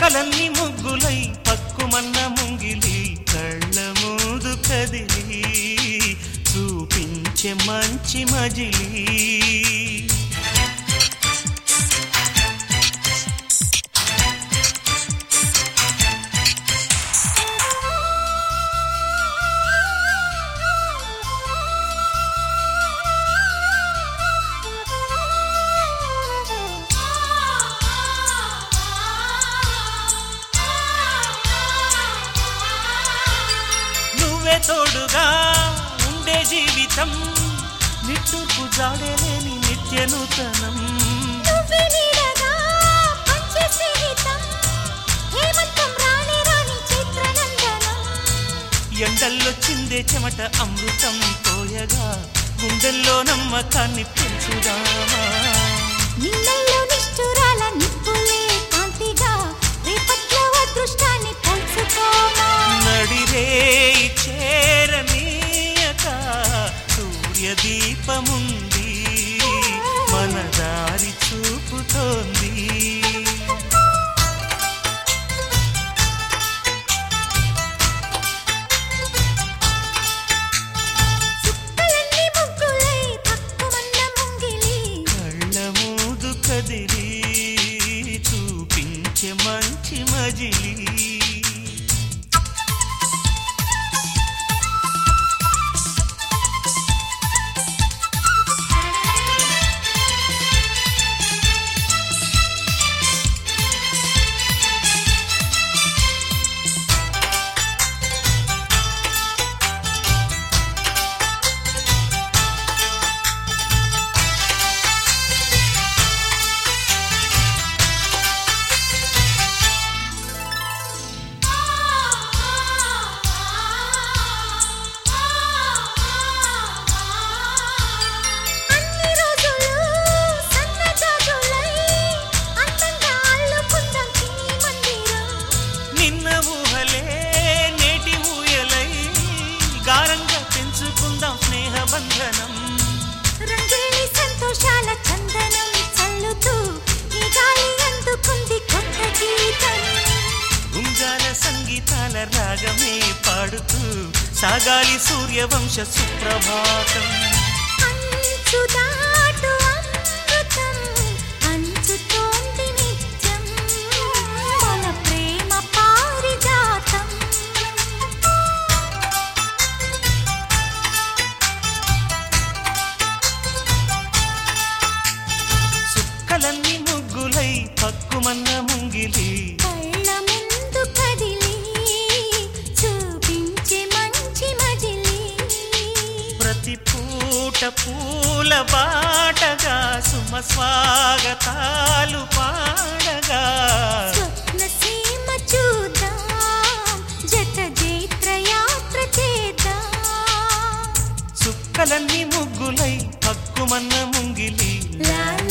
చుక్కలన్నీ ముగ్గులై పక్కుమన్న ముంగిలి కళ్ళ మూదు కదిలి చూపించే మంచి మజిలీ నువ్వే తోడుగా ఉండే జీవితం నిట్టూర్పు జాడలేని నిత్య నూతనం నువ్వే నీడగా పంచే స్నేహితం హేమంతం రాని రాని చిత్రనందనం ఎండల్లో చిందే చెమట అమృతం పోయగా గుండెల్లో నమ్మకాన్ని పెంచుదామా నిన్నల్లో నిష్ఠురాల నిప్పులే కాంతిగా రేపట్లో అదృష్టాన్ని పంచుకోమా నడిరే చేరనీయక సూర్యదీపముంది మన దారి చూపుతోంది చుక్కలన్నీ ముగ్గులై పక్కుమన్న ముంగిలి కళ్ళ మూదు కదిలి చూపించే మంచి మజిలీ అన్ని రోజులు సన్నజాజులై అందంగా అల్లుకుందాం చిన్ని మందిరం నిన్న ఊహలే నేటి ఊయలై గారంగా పెంచుకుందాం స్నేహ బంధనం రంగేలి సంతోషాల చందనం చల్లుతూ ఈ గాలి అందుకుంది కొత్త గీతం ఉంగాల సంగీతాల రాగమే పాడుతూ సాగాలి సూర్యవంశ సుప్రభాతం అంచు దాటు అమృతం అంచుతోంది నిత్యం మన ప్రేమ పారిజాతం చుక్కలన్నీ ముగ్గులై పక్కుమన్న ముంగిలి కళ్ళ ముందు కదిలి చూపించే మంచి మజిలీ ప్రతి పూట పూల బాటగా సుమ స్వాగతాలు పాడగా స్వప్న సీమ చూద్దాం జత జైత్ర యాత్ర చేద్దాం చుక్కలన్నీ ముగ్గులై పక్కుమన్న ముంగిలి లా